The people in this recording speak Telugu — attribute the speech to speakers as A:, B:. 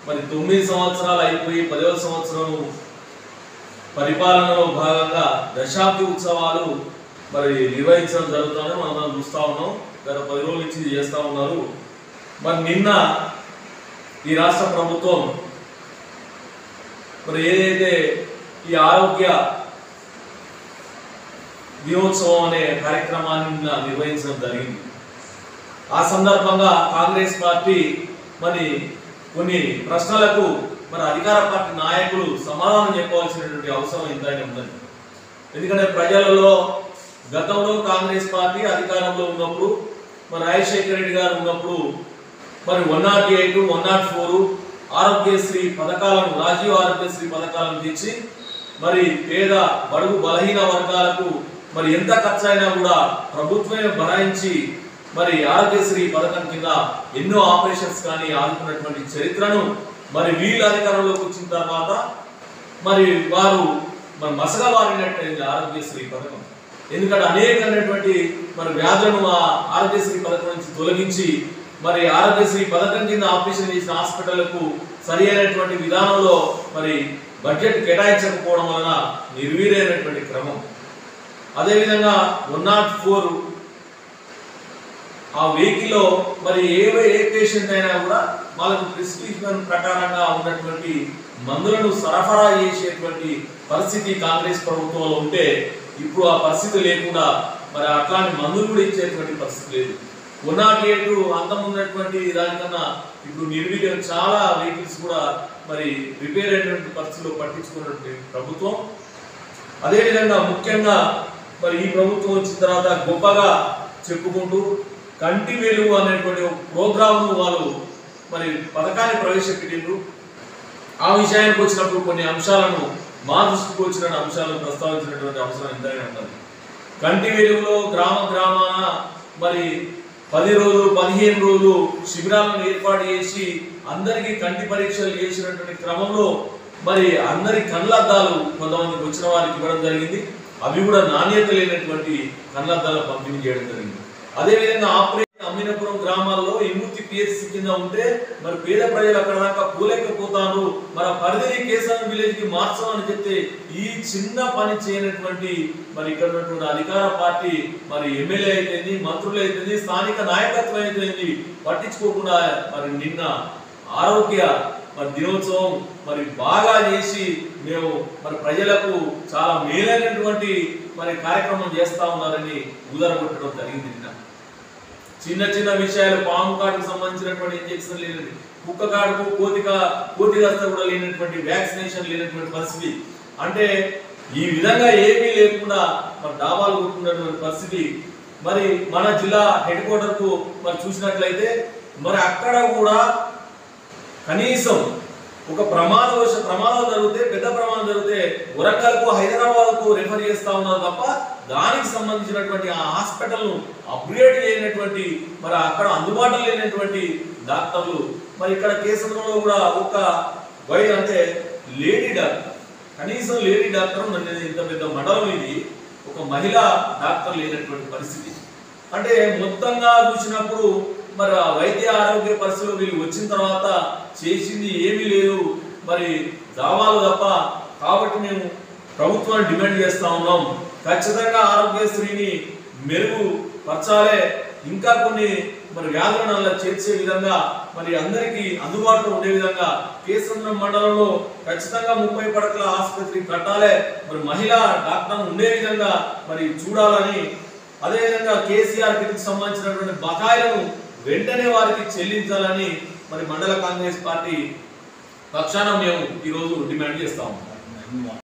A: మరి తొమ్మిది సంవత్సరాలు అయిపోయి పదవ సంవత్సరం పరిపాలనలో భాగంగా దశాబ్ది ఉత్సవాలు మరి నిర్వహించడం జరుగుతుందని మనం మనం చూస్తా ఉన్నాం గత పది రోజుల నుంచి ఇది చేస్తా ఉన్నారు మరి నిన్న ఈ రాష్ట్ర ప్రభుత్వం మరి ఏదైతే ఈ ఆరోగ్య దినోత్సవం అనే కార్యక్రమాన్ని నిన్న నిర్వహించడం జరిగింది ఆ సందర్భంగా కాంగ్రెస్ పార్టీ మరి కొన్ని ప్రశ్నలకు మరి అధికార పార్టీ నాయకులు సమాధానం చెప్పవలసినటువంటి అవసరం ఎంతైనా ఉందని ఎందుకంటే ప్రజలలో గతంలో కాంగ్రెస్ పార్టీ అధికారంలో ఉన్నప్పుడు మరి రాజశేఖర రెడ్డి గారు ఉన్నప్పుడు మరి one not eight one not four Aarogyasri పథకాలను రాజీవ్ ఆరోగ్యశ్రీ పథకాలను తెచ్చి మరి పేద బడుగు బలహీన వర్గాలకు మరి ఎంత ఖర్చు అయినా కూడా ప్రభుత్వమే భరాయించి మరి ఆరోగ్యశ్రీ పథకం కింద ఎన్నో ఆపరేషన్స్ కానీ ఆదుకున్నటువంటి చరిత్రను మరి వీళ్ళ అధికారంలోకి వచ్చిన తర్వాత మరి వారు మరి మసగవారినట్టయింది ఆరోగ్యశ్రీ పథకం ఎందుకంటే అనేకమైనటువంటి మరి వ్యాధులను ఆ ఆరోగ్యశ్రీ పథకం నుంచి తొలగించి మరి ఆరోగ్యశ్రీ పథకం కింద ఆపరేషన్ చేసిన హాస్పిటళ్లకు సరి అయినటువంటి విధానంలో మరి బడ్జెట్ కేటాయించకపోవడం వలన నిర్వీర్యమైనటువంటి క్రమం అదేవిధంగా వన్ నాట్ ఫోర్ ఆ వెహికల్లో మరి ఏ ఏ పేషెంట్ అయినా కూడా వాళ్ళకు ప్రిస్క్రిప్షన్ ప్రకారంగా ఉన్నటువంటి మందులను సరఫరా చేసేటువంటి పరిస్థితి కాంగ్రెస్ ప్రభుత్వంలో ఉంటే ఇప్పుడు ఆ పరిస్థితి లేకుండా మరి అట్లాంటి మందులు కూడా ఇచ్చేటువంటి పరిస్థితి లేదు వన్ నాట్ ఎయిట్ అంతం ఉన్నటువంటి దానికన్నా ఇప్పుడు నిర్వీర్యం చాలా వెహికల్స్ కూడా మరి రిపేర్ అయినటువంటి పరిస్థితిలో పట్టించుకున్నటువంటి ప్రభుత్వం అదేవిధంగా ముఖ్యంగా మరి ఈ ప్రభుత్వం వచ్చిన తర్వాత గొప్పగా చెప్పుకుంటూ కంటి వెలుగు అనేటువంటి ఒక ప్రోగ్రామ్ను వాళ్ళు మరి పథకాన్ని ప్రవేశపెట్టిండ్రు ఆ విషయానికి వచ్చినప్పుడు కొన్ని అంశాలను మా దృష్టికి వచ్చిన అంశాలను ప్రస్తావించినటువంటి అవసరం ఎంతైనా ఉన్నది కంటి వెలుగులో గ్రామ గ్రామాన మరి పది రోజులు పదిహేను రోజులు శిబిరాలను ఏర్పాటు చేసి అందరికీ కంటి పరీక్షలు చేసినటువంటి క్రమంలో మరి అందరి కళ్ళద్దాలు కొంతమందికి వచ్చిన వారికి ఇవ్వడం జరిగింది అవి కూడా నాణ్యత లేనటువంటి కళ్ళద్దాలు పంపిణీ చేయడం జరిగింది అదేవిధంగా ఆపరేషన్ అమ్మినపురం గ్రామాల్లో విముక్తి పిఎస్సి కింద ఉంటే మరి పేద ప్రజలు అక్కడ దాకా పోలేకపోతారు మరి ఆ పరిధిని కేసన్ విలేజ్ కి మార్చమని చెప్తే ఈ చిన్న పని చేయనటువంటి మరి ఇక్కడ ఉన్నటువంటి అధికార పార్టీ మరి ఎమ్మెల్యే అయితేంది మంత్రులు అయితేంది స్థానిక నాయకత్వం అయితేంది పట్టించుకోకుండా మరి నిన్న ఆరోగ్య మరి దినోత్సవం మరి బాగా చేసి మేము మరి ప్రజలకు చాలా మేలైనటువంటి మరి కార్యక్రమం చేస్తా ఉన్నారని ఉదరగొట్టడం జరిగింది నిన్న చిన్న చిన్న విషయాలు పాము కాటుకు సంబంధించినటువంటి ఇంజెక్షన్ లేనిది కుక్క కాటుకు కోతిక కోతి దస్త కూడా లేనటువంటి వ్యాక్సినేషన్ లేనటువంటి పరిస్థితి అంటే ఈ విధంగా ఏమీ లేకుండా మరి డాబాలు కొట్టుకున్నటువంటి పరిస్థితి మరి మన జిల్లా హెడ్ క్వార్టర్ కు మరి చూసినట్లయితే మరి అక్కడ కూడా కనీసం ఒక ప్రమాదవశ ప్రమాదం జరిగితే పెద్ద ప్రమాదం జరిగితే వరంగల్కు హైదరాబాద్కు రెఫర్ చేస్తా ఉన్నారు తప్ప దానికి సంబంధించినటువంటి ఆ హాస్పిటల్ను అప్గ్రేడ్ చేయనటువంటి మరి అక్కడ అందుబాటులో లేనటువంటి డాక్టర్లు మరి ఇక్కడ కేసులలో కూడా ఒక వై అంటే లేడీ డాక్టర్ కనీసం లేడీ డాక్టర్ నన్ను ఇంత పెద్ద మండలం ఇది ఒక మహిళా డాక్టర్ లేనటువంటి పరిస్థితి అంటే మొత్తంగా చూసినప్పుడు మరి ఆ వైద్య ఆరోగ్య పరిస్థితులు వీళ్ళు వచ్చిన తర్వాత చేసింది ఏమీ లేదు మరి దావాలు తప్ప కాబట్టి మేము ప్రభుత్వాన్ని డిమాండ్ చేస్తా ఉన్నాం ఖచ్చితంగా ఆరోగ్యశ్రీని మెరుగు పరచాలే ఇంకా కొన్ని మరి వ్యాధులను అలా చేర్చే విధంగా మరి అందరికీ అందుబాటులో ఉండే విధంగా కేసంద్రం మండలంలో ఖచ్చితంగా ముప్పై పడకల ఆసుపత్రి కట్టాలే మరి మహిళా డాక్టర్ ఉండే విధంగా మరి చూడాలని అదేవిధంగా కేసీఆర్ కి సంబంధించినటువంటి బకాయిలను వెంటనే వారికి చెల్లించాలని మరి మండల కాంగ్రెస్ పార్టీ పక్షాన మేము ఈరోజు డిమాండ్ చేస్తా ఉన్నాం